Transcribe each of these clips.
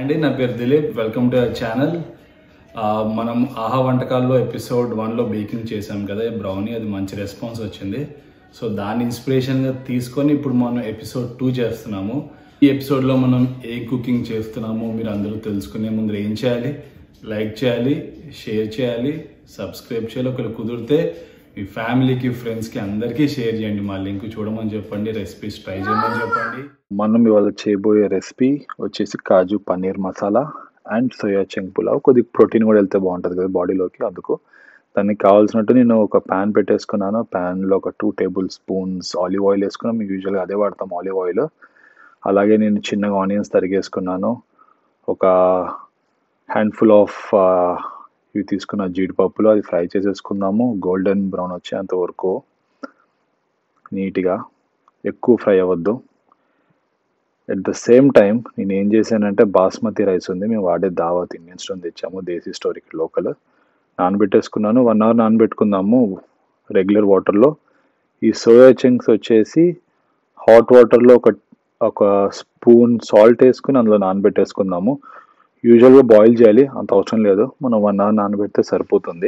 అండి నా పేరు Dilip welcome to our channel ఆ, మనం ఆహా వంటకాల్లో ఎపిసోడ్ వన్లో బేకింగ్ చేసాం కదా బ్రౌనీ అది మంచి రెస్పాన్స్ వచ్చింది సో దాన్ని ఇన్స్పిరేషన్గా తీసుకొని ఇప్పుడు మనం ఎపిసోడ్ టూ చేస్తున్నాము ఈ ఎపిసోడ్లో మనం ఏ కుకింగ్ చేస్తున్నామో మీరు అందరూ తెలుసుకునే ముందు ఏం చేయాలి లైక్ చేయాలి షేర్ చేయాలి సబ్స్క్రైబ్ చేయాలి ఒకవేళ కుదిరితే మీ ఫ్యామిలీకి ఫ్రెండ్స్కి అందరికీ షేర్ చేయండి మా లింక్ చూడమని చెప్పండి రెసిపీస్ ట్రై చేయమని చెప్పండి మనం ఇవాళ చేయబోయే రెసిపీ వచ్చేసి kaju paneer masala and soya chunk pulao కొద్దిగా ప్రోటీన్ కూడా వెళ్తే బాగుంటుంది కదా బాడీలోకి అందుకు దానికి కావాల్సినట్టు నేను ఒక ప్యాన్ పెట్టేసుకున్నాను ప్యాన్లో ఒక two table spoons olive oil వేసుకున్నాం యూజువల్గా అదే వాడతాం ఆలివ్ ఆయిల్ అలాగే నేను చిన్నగా ఆనియన్స్ తరిగేసుకున్నాను ఒక హ్యాండ్ఫుల్ ఆఫ్ ఇవి తీసుకున్న జీడిపప్పులు అది ఫ్రై చేసేసుకుందాము గోల్డెన్ బ్రౌన్ వచ్చేంత వరకు నీట్గా ఎక్కువ ఫ్రై అవ్వద్దు ఎట్ ద సేమ్ టైం నేను ఏం చేశానంటే బాస్మతి రైస్ ఉంది మేము వాడే దావత్ ఇండియన్ స్టోన్ తెచ్చాము దేశీ స్టోర్ ఇక్కడ లోకల్ నానబెట్టేసుకున్నాను వన్ అవర్ నానబెట్టుకుందాము రెగ్యులర్ వాటర్లో ఈ సోయా చంక్స్ వచ్చేసి హాట్ వాటర్లో ఒక ఒక స్పూన్ సాల్ట్ వేసుకుని అందులో నానబెట్టేసుకుందాము యూజువల్గా బాయిల్ చేయాలి అంత అవసరం లేదు మనం వన్ అవర్ నానబెడితే సరిపోతుంది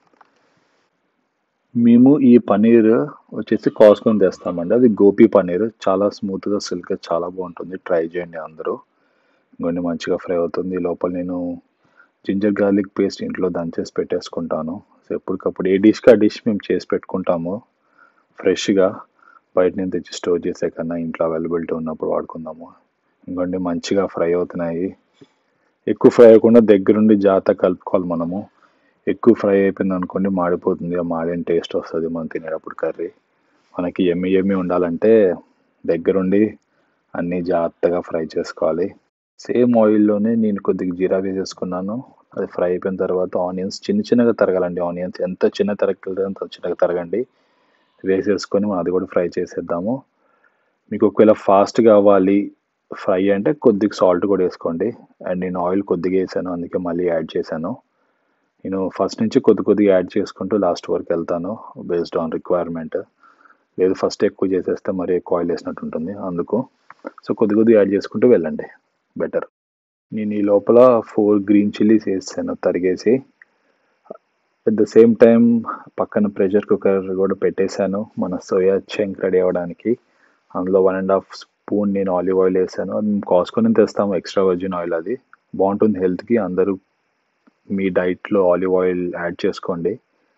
మేము ఈ పన్నీర్ వచ్చేసి కాసుకొని తెస్తామండి అది గోపి పన్నీర్ చాలా స్మూత్గా సిల్క్ చాలా బాగుంటుంది ట్రై చేయండి అందరూ ఇంకొన్ని మంచిగా ఫ్రై అవుతుంది ఈ లోపల నేను జింజర్ గార్లిక్ పేస్ట్ ఇంట్లో దంచేసి పెట్టేసుకుంటాను సో ఎప్పటికప్పుడు ఏ డిష్కి ఆ డిష్ మేము చేసి పెట్టుకుంటాము ఫ్రెష్గా బయట నుంచి తెచ్చి స్టోర్ చేసే కన్నా ఇంట్లో అవైలబిలిటీ ఉన్నప్పుడు వాడుకుందాము ఇంకొన్ని మంచిగా ఫ్రై అవుతున్నాయి ఎక్కువ ఫ్రై అవ్వకుండా దగ్గరుండి జాగ్రత్త కలుపుకోవాలి మనము ఎక్కువ ఫ్రై అయిపోయింది అనుకోండి మాడిపోతుంది ఆ మాడిన టేస్ట్ వస్తుంది మనం తినేటప్పుడు కర్రీ మనకి ఎమ్మి ఎమ్మి ఉండాలంటే దగ్గరుండి అన్నీ జాగ్రత్తగా ఫ్రై చేసుకోవాలి సేమ్ ఆయిల్లోనే నేను కొద్దిగా జీరా వేసేసుకున్నాను అది ఫ్రై అయిపోయిన తర్వాత ఆనియన్స్ చిన్న చిన్నగా తరగాలండి ఆనియన్స్ ఎంత చిన్న తరగలదో అంత చిన్నగా తరగండి వేసేసుకొని మనం అది కూడా ఫ్రై చేసేద్దాము మీకు ఒకవేళ ఫాస్ట్ కావాలి ఫ్రై అంటే కొద్దిగా సాల్ట్ కూడా వేసుకోండి అండ్ నేను ఆయిల్ కొద్దిగా వేసాను అందుకే మళ్ళీ యాడ్ చేశాను నేను ఫస్ట్ నుంచి కొద్ది కొద్దిగా యాడ్ చేసుకుంటూ లాస్ట్ వరకు వెళ్తాను బేస్డ్ ఆన్ రిక్వైర్మెంట్ లేదు ఫస్ట్ ఎక్కువ చేసేస్తే మరి ఎక్కువ ఆయిల్ వేసినట్టు ఉంటుంది అందుకు సో కొద్ది కొద్దిగా యాడ్ చేసుకుంటూ వెళ్ళండి బెటర్ నేను ఈ లోపల ఫోర్ గ్రీన్ చిల్లీస్ వేసాను తరిగేసి అట్ ద సేమ్ టైం పక్కన ప్రెషర్ కుక్కర్ కూడా పెట్టేశాను మన సోయా చెంక్ రెడీ అవ్వడానికి అందులో వన్ అండ్ హాఫ్ స్పూన్ నేను ఆలివ్ ఆయిల్ వేసాను అది మేము కాసుకొని తెస్తాము ఎక్స్ట్రా వర్జిన్ ఆయిల్ అది బాగుంటుంది హెల్త్కి అందరూ మీ డైట్లో ఆలివ్ ఆయిల్ యాడ్ చేసుకోండి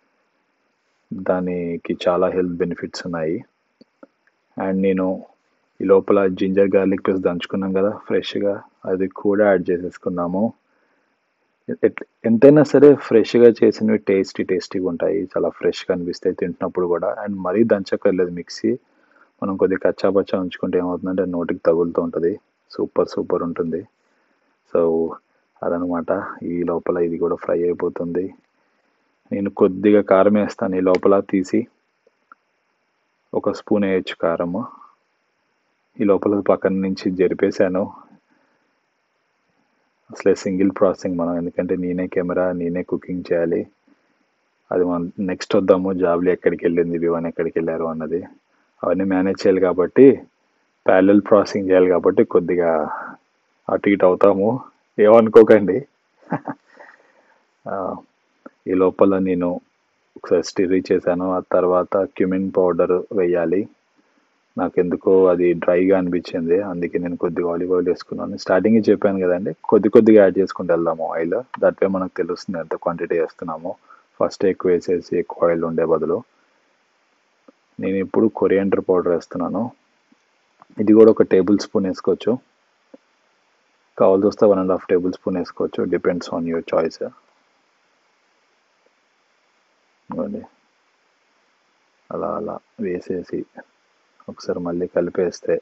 దానికి చాలా హెల్త్ బెనిఫిట్స్ ఉన్నాయి అండ్ నేను ఈ లోపల జింజర్ గార్లిక్ పేస్ట్ దంచుకున్నాం కదా ఫ్రెష్గా అది కూడా యాడ్ చేసేసుకున్నాము ఎట్- ఎంతైనా సరే ఫ్రెష్గా చేసినవి టేస్టీ టేస్టీగా ఉంటాయి చాలా ఫ్రెష్గా అనిపిస్తాయి తింటున్నప్పుడు కూడా అండ్ మరీ దంచక్కర్లేదు మిక్సీ మనం కొద్దిగా కచ్చాపచ్చా ఉంచుకుంటే ఏమవుతుందంటే నోటికి తగులుతూ ఉంటుంది సూపర్ సూపర్ ఉంటుంది సో అదనమాట ఈ లోపల ఇది కూడా ఫ్రై అయిపోతుంది నేను కొద్దిగా కారం వేస్తాను ఈ లోపల తీసి ఒక స్పూన్ వేయచ్చు కారము ఈ లోపల పక్కన నుంచి జరిపేశాను అసలే సింగిల్ ప్రాసెసింగ్ మనం ఎందుకంటే నేనే కెమెరా నేనే కుకింగ్ చేయాలి అది మనం నెక్స్ట్ వద్దాము జాబ్లు ఎక్కడికి వెళ్ళింది వివన్ ఎక్కడికి వెళ్ళారు అన్నది అవన్నీ మేనేజ్ చేయాలి కాబట్టి ప్యారల్ ప్రాసెసింగ్ చేయాలి కాబట్టి కొద్దిగా అటు ఇటు అవుతాము ఏమనుకోకండి ఆ, ఈ లోపల నేను ఒకసారి స్టిరీ చేశాను ఆ తర్వాత క్యూమిన్ పౌడర్ వేయాలి నాకు ఎందుకో అది డ్రైగా అనిపించింది అందుకే నేను కొద్దిగా ఆలివ్ ఆయిల్ వేసుకున్నాను స్టార్టింగ్ చెప్పాను కదండి కొద్ది కొద్దిగా యాడ్ చేసుకుంటూ వెళ్దాము ఆయిల్ దట్ వే మనకు తెలుస్తుంది ఎంత క్వాంటిటీ వేస్తున్నామో ఫస్ట్ ఎక్కువ వేసేసి ఎక్కువ ఆయిల్ ఉండే బదులు నేను ఇప్పుడు కొరియాండర్ పౌడర్ వేస్తున్నాను ఇది కూడా ఒక టేబుల్ స్పూన్ వేసుకోవచ్చు కావాల్సి వస్తే one and half table spoon వేసుకోవచ్చు డిపెండ్స్ ఆన్ యువర్ చాయిస్ ఇవ్వండి అలా అలా వేసేసి ఒకసారి మళ్ళీ కలిపేస్తే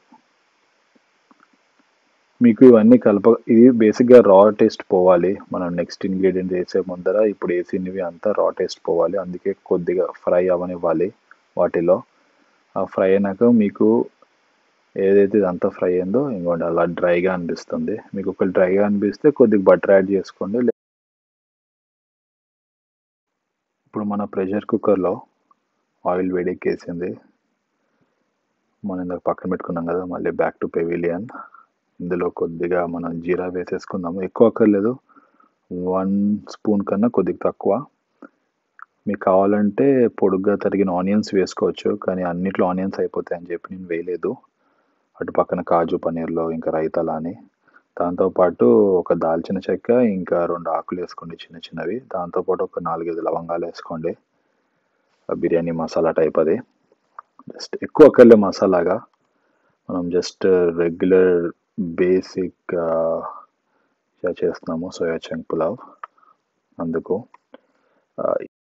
మీకు ఇవన్నీ కలప ఇది బేసిక్గా రా టేస్ట్ పోవాలి మనం నెక్స్ట్ ఇంగ్రీడియంట్ వేసే ముందర ఇప్పుడు వేసినవి అంతా రా టేస్ట్ పోవాలి అందుకే కొద్దిగా ఫ్రై అవ్వనివ్వాలి వాటిలో ఆ ఫ్రై అయినాక మీకు ఏదైతే ఇదంతా ఫ్రై అయిందో ఇంకోటి అలా డ్రైగా అనిపిస్తుంది మీకు ఒక డ్రైగా అనిపిస్తే కొద్దిగా బటర్ యాడ్ చేసుకోండి లే- ఇప్పుడు మన ప్రెషర్ కుక్కర్లో ఆయిల్ వేడెక్కేసింది మనం ఇందాక పక్కన పెట్టుకున్నాం కదా మళ్ళీ బ్యాక్ టు పెవిలియన్ ఇందులో కొద్దిగా మనం జీరా వేసేసుకుందాము ఎక్కువ అక్కర్లేదు వన్ స్పూన్ కన్నా కొద్దిగా తక్కువ మీకు కావాలంటే పొడుగ్గా తరిగిన ఆనియన్స్ వేసుకోవచ్చు కానీ అన్నిట్లో ఆనియన్స్ అయిపోతాయని చెప్పి నేను వేయలేదు అటు పక్కన కాజు పన్నీర్లో ఇంకా రైతాలా అని దాంతోపాటు ఒక దాల్చిన చెక్క ఇంకా రెండు ఆకులు వేసుకోండి చిన్న చిన్నవి దాంతోపాటు ఒక నాలుగైదు లవంగాలు వేసుకోండి ఆ బిర్యానీ మసాలా టైప్ అది జస్ట్ ఎక్కువ అక్కర్లే మసాలాగా మనం జస్ట్ రెగ్యులర్ బేసిక్ చేస్తున్నాము సోయా చంక్ పులావ్ అందుకు ఆ,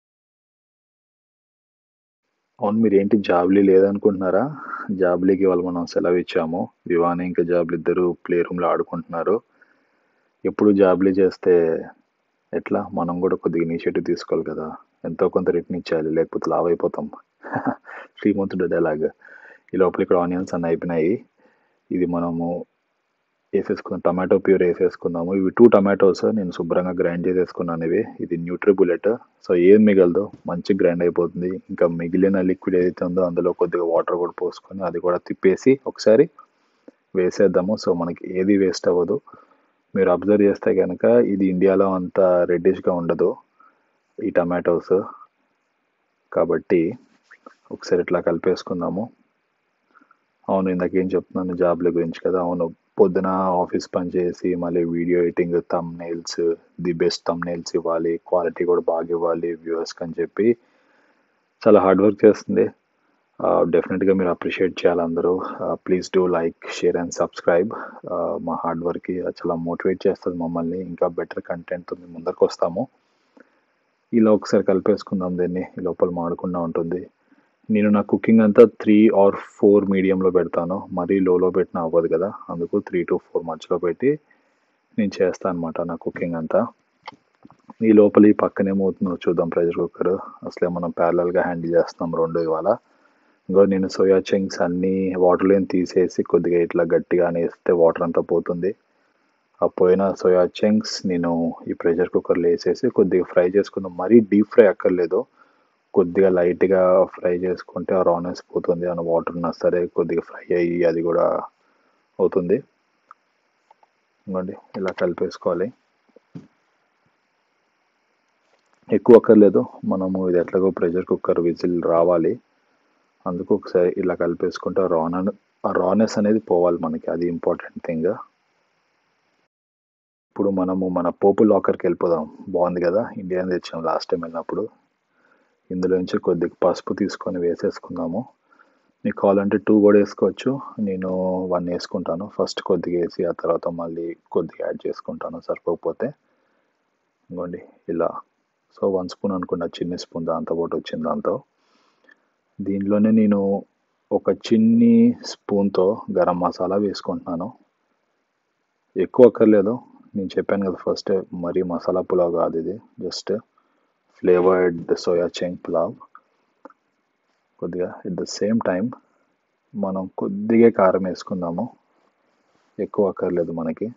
అవును మీరు ఏంటి జాబ్లీ లేదనుకుంటున్నారా జాబ్లీకి ఇవాళ మనం సెలవు ఇచ్చాము వివాన్ ఇంకా జాబ్లీ ఇద్దరు ప్లే రూమ్లో ఆడుకుంటున్నారు ఎప్పుడు జాబ్లీ చేస్తే ఎట్లా మనం కూడా కొద్దిగా ఇనిషియేటివ్ తీసుకోవాలి కదా ఎంతో కొంత రిటర్న్ ఇచ్చేయాలి లేకపోతే లావ్ అయిపోతాం శ్రీమంతుడు డైలాగ్ ఈ లోపల ఇక్కడ ఆనియన్స్ అన్నీ అయిపోయినాయి ఇది మనము వేసేసుకుందాం టమాటో ప్యూర్ వేసేసుకుందాము ఇవి టూ టమాటోస్ నేను శుభ్రంగా గ్రైండ్ చేసేసుకున్నాను ఇవి ఇది న్యూట్రీ బుల్లెట్ సో ఏం మిగలదు మంచి గ్రైండ్ అయిపోతుంది ఇంకా మిగిలిన లిక్విడ్ ఏదైతే ఉందో అందులో కొద్దిగా వాటర్ కూడా పోసుకొని అది కూడా తిప్పేసి ఒకసారి వేసేద్దాము సో మనకి ఏది వేస్ట్ అవ్వదు మీరు అబ్జర్వ్ చేస్తే కనుక ఇది ఇండియాలో అంత రెడ్డిష్గా ఉండదు ఈ టమాటోస్ కాబట్టి ఒకసారి ఇట్లా కలిపేసుకుందాము అవును ఇందాక ఏం చెప్తున్నాను జాబ్ల గురించి కదా అవును పొద్దున ఆఫీస్ పని చేసి మళ్ళీ video editing thumbnails the best thumbnails ఇవ్వాలి క్వాలిటీ కూడా బాగా ఇవ్వాలి వ్యూవర్స్కి అని చెప్పి చాలా హార్డ్ వర్క్ చేస్తుంది డెఫినెట్గా మీరు అప్రిషియేట్ చేయాలి అందరూ please do like share and subscribe మా హార్డ్ వర్క్కి చాలా మోటివేట్ చేస్తుంది మమ్మల్ని ఇంకా బెటర్ కంటెంట్తో మేము ముందరకు వస్తాము ఇలా ఒకసారి కలిపేసుకుందాం దీన్ని ఈ లోపల మాడకుండా ఉంటుంది నేను నా కుకింగ్ అంతా త్రీ ఆర్ ఫోర్ మీడియంలో పెడతాను మరీ లోలో పెట్టిన అవ్వదు కదా అందుకు త్రీ టు ఫోర్ మధ్యలో పెట్టి నేను చేస్తాను అనమాట నా కుకింగ్ అంతా ఈ లోపల ఈ పక్కన ఏమవుతుందో చూద్దాం ప్రెషర్ కుక్కర్ అసలే మనం ప్యారలల్గా హ్యాండిల్ చేస్తున్నాం రెండు ఇవాళ ఇంకో నేను సోయా చంక్స్ అన్నీ వాటర్లో తీసేసి కొద్దిగా ఇట్లా గట్టిగా వేస్తే వాటర్ అంతా పోతుంది ఆ పోయిన సోయా చంక్స్ నేను ఈ ప్రెషర్ కుక్కర్లో వేసేసి కొద్దిగా ఫ్రై చేసుకుందాం మరీ డీప్ ఫ్రై అక్కర్లేదు కొద్దిగా లైట్గా ఫ్రై చేసుకుంటే ఆ రానెస్ పోతుంది ఆ వాటర్ ఉన్నా సరే కొద్దిగా ఫ్రై అయ్యి అది కూడా అవుతుంది ఇవ్వండి ఇలా కలిపేసుకోవాలి ఎక్కువ అక్కర్లేదు మనము ఇది ఎట్లాగో ప్రెషర్ కుక్కర్ విజిల్ రావాలి అందుకు ఒకసారి ఇలా కలిపేసుకుంటే ఆ రాన ఆ రానెస్ అనేది పోవాలి మనకి అది ఇంపార్టెంట్ థింగ్ ఇప్పుడు మనము మన పోపు లాకర్కి వెళ్ళిపోదాం బాగుంది కదా ఇండియన్ తెచ్చాం లాస్ట్ టైం వెళ్ళినప్పుడు ఇందులోంచి కొద్దిగా పసుపు తీసుకొని వేసేసుకుందాము మీకు కావాలంటే టూ కూడా వేసుకోవచ్చు నేను వన్ వేసుకుంటాను ఫస్ట్ కొద్దిగా వేసి ఆ తర్వాత మళ్ళీ కొద్దిగా యాడ్ చేసుకుంటాను సరిపోకపోతే ఇంకోండి ఇలా సో వన్ స్పూన్ అనుకున్న చిన్ని స్పూన్ దాంతో పాటు వచ్చింది దాంతో దీనిలోనే నేను ఒక చిన్ని స్పూన్తో గరం మసాలా వేసుకుంటున్నాను ఎక్కువ అక్కర్లేదు నేను చెప్పాను కదా ఫస్ట్ మరీ మసాలా పులావ్ కాదు ఇది just flavoured soya chunk pulao కొద్దిగా ఎట్ ద సేమ్ టైం మనం కొద్దిగా కారం వేసుకుందాము ఎక్కువ అక్కర్లేదు మనకి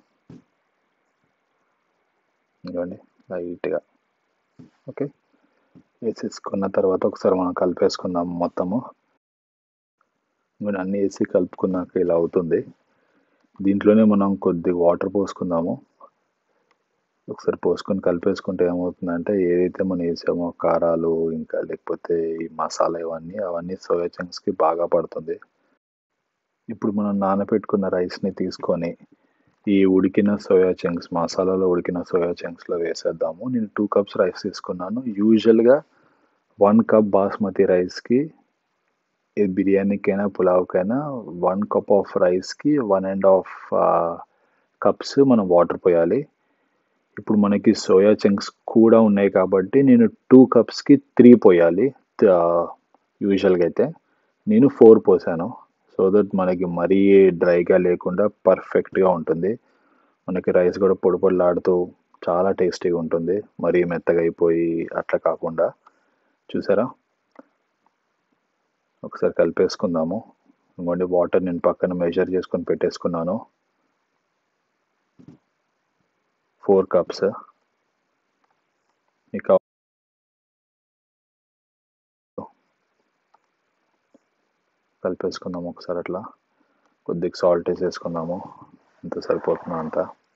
ఇవ్వండి లైట్గా ఓకే వేసేసుకున్న తర్వాత ఒకసారి మనం కలిపేసుకుందాం మొత్తము ఇంకా అన్నీ వేసి కలుపుకున్నాక ఇలా అవుతుంది దీంట్లోనే మనం కొద్దిగా వాటర్ పోసుకుందాము ఒకసారి పోసుకొని కలిపేసుకుంటే ఏమవుతుందంటే ఏదైతే మనం వేసామో కారాలు ఇంకా లేకపోతే ఈ మసాలా ఇవన్నీ అవన్నీ సోయా చంక్స్కి బాగా పడుతుంది ఇప్పుడు మనం నానబెట్టుకున్న రైస్ని తీసుకొని ఈ ఉడికిన సోయా చంక్స్ మసాలాలో ఉడికిన సోయా చంక్స్లో వేసేద్దాము నేను టూ కప్స్ రైస్ తీసుకున్నాను యూజువల్గా వన్ కప్ బాస్మతి రైస్కి ఏ బిర్యానీకైనా పులావ్కైనా వన్ కప్ ఆఫ్ రైస్కి వన్ అండ్ హాఫ్ కప్స్ మనం వాటర్ పోయాలి ఇప్పుడు మనకి సోయా చంక్స్ కూడా ఉన్నాయి కాబట్టి నేను టూ కప్స్కి త్రీ పోయాలి యూజువల్గా అయితే నేను ఫోర్ పోసాను సో దట్ మనకి మరీ డ్రైగా లేకుండా పర్ఫెక్ట్గా ఉంటుంది మనకి రైస్ కూడా పొడి పొడిలాడుతూ చాలా టేస్టీగా ఉంటుంది మరీ మెత్తగా అయిపోయి అట్లా కాకుండా చూసారా ఒకసారి కలిపేసుకుందాము ఇంకోండి వాటర్ నేను పక్కన మెజర్ చేసుకొని పెట్టేసుకున్నాను ఫోర్ కప్స్ మీకు కలిపేసుకుందాము ఒకసారి అట్లా కొద్దిగా సాల్ట్ వేసేసుకుందాము ఎంత సరిపోతుందో అంత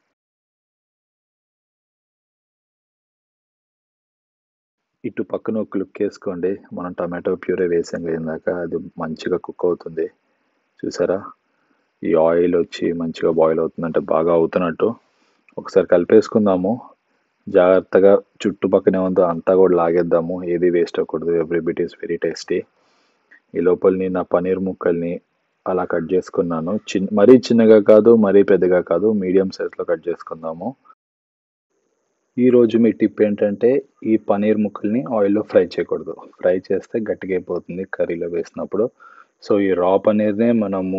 ఇటు పక్కన ఒక క్లిక్ వేసుకోండి మనం టమాటో ప్యూరే వేసాం కదా ఇందాక అది మంచిగా కుక్ అవుతుంది చూసారా ఈ ఆయిల్ వచ్చి మంచిగా బాయిల్ అవుతుందంటే బాగా అవుతున్నట్టు ఒకసారి కలిపేసుకుందాము జాగ్రత్తగా చుట్టుపక్కనే ఉందో అంతా కూడా లాగేద్దాము ఏది వేస్ట్ అవ్వకూడదు every bit is very tasty ఈ లోపలని నా పనీర్ ముక్కల్ని అలా కట్ చేసుకున్నాను చిన్న మరీ చిన్నగా కాదు మరీ పెద్దగా కాదు మీడియం సైజులో కట్ చేసుకుందాము ఈ రోజు మీ టిప్ ఏంటంటే ఈ పనీర్ ముక్కల్ని ఆయిల్లో ఫ్రై చేయకూడదు ఫ్రై చేస్తే గట్టిగా అయిపోతుంది కర్రీలో వేసినప్పుడు సో ఈ రా పనీర్నే మనము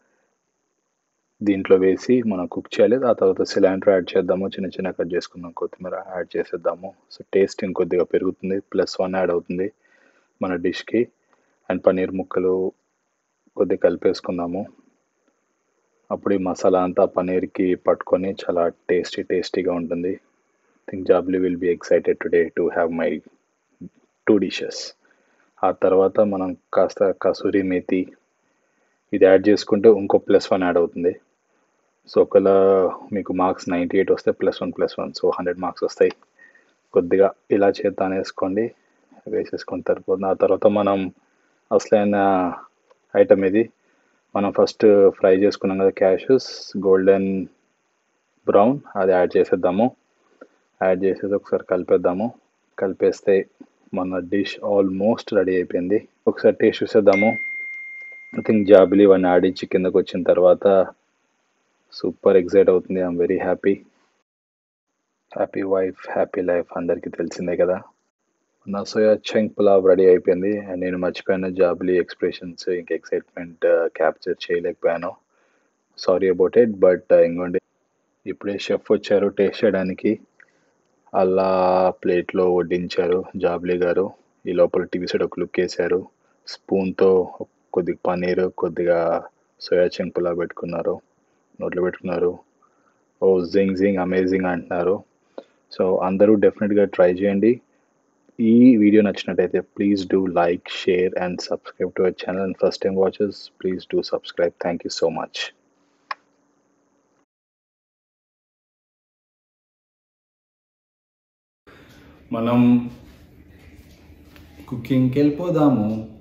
దీంట్లో వేసి మనం కుక్ చేయాలి ఆ తర్వాత సిలాండ్రో యాడ్ చేద్దాము చిన్న చిన్న కట్ చేసుకుందాం కొత్తిమీర యాడ్ చేసేద్దాము సో టేస్ట్ ఇంకొద్దిగా పెరుగుతుంది ప్లస్ వన్ యాడ్ అవుతుంది మన డిష్కి అండ్ పన్నీర్ ముక్కలు కొద్దిగా కలిపేసుకుందాము అప్పుడు ఈ మసాలా అంతా పన్నీర్కి పట్టుకొని చాలా టేస్టీ టేస్టీగా ఉంటుంది think Jabli will be excited today to have my two dishes ఆ తర్వాత మనం కాస్త కసూరి మేతి ఇది యాడ్ చేసుకుంటే ఇంకో ప్లస్ వన్ యాడ్ అవుతుంది సో ఒకవేళ మీకు మార్క్స్ నైంటీ ఎయిట్ వస్తే plus one plus one so hundred marks వస్తాయి కొద్దిగా ఇలా చేద్దాం వేసుకోండి వేసేసుకొని సరిపోతుంది ఆ తర్వాత మనం అసలైన ఐటమ్ ఇది మనం ఫస్ట్ ఫ్రై చేసుకున్నాం కదా క్యాషెస్ గోల్డెన్ బ్రౌన్ అది యాడ్ చేసేద్దాము యాడ్ చేసేసి ఒకసారి కలిపేద్దాము కలిపేస్తే మన డిష్ ఆల్మోస్ట్ రెడీ అయిపోయింది ఒకసారి టేస్ట్ చూసేద్దాము ఐ థింక్ జాబిలీ ఇవన్నీ ఆడించి కిందకు వచ్చిన తర్వాత సూపర్ ఎగ్జైట్ అవుతుంది I'm very happy happy wife happy life అందరికీ తెలిసిందే కదా నా సోయా చంక్ పులావ్ రెడీ అయిపోయింది అండ్ నేను మర్చిపోయాను జాబ్లీ ఎక్స్ప్రెషన్స్ ఇంకా ఎక్సైట్మెంట్ క్యాప్చర్ చేయలేకపోయాను సారీ అబౌట్ ఇట్ బట్ ఇంకోండి ఇప్పుడే షెఫ్ వచ్చారు టేస్ట్ చేయడానికి అలా ప్లేట్లో వడ్డించారు జాబ్లీ గారు ఈ లోపల టీవీ సైడ్ ఒక లుక్ వేశారు స్పూన్తో కొద్దిగా పన్నీర్ కొద్దిగా సోయా చంక్ పులావ్ పెట్టుకున్నారు నోట్లో పెట్టుకున్నారు ఓ జింగ్ జింగ్ అమేజింగ్ అంటున్నారు సో అందరూ డెఫినెట్గా ట్రై చేయండి ఈ వీడియో నచ్చినట్టయితే please do like share and subscribe to our channel and first time watches please do subscribe thank you so much మనం కుకింగ్కి వెళ్ళిపోదాము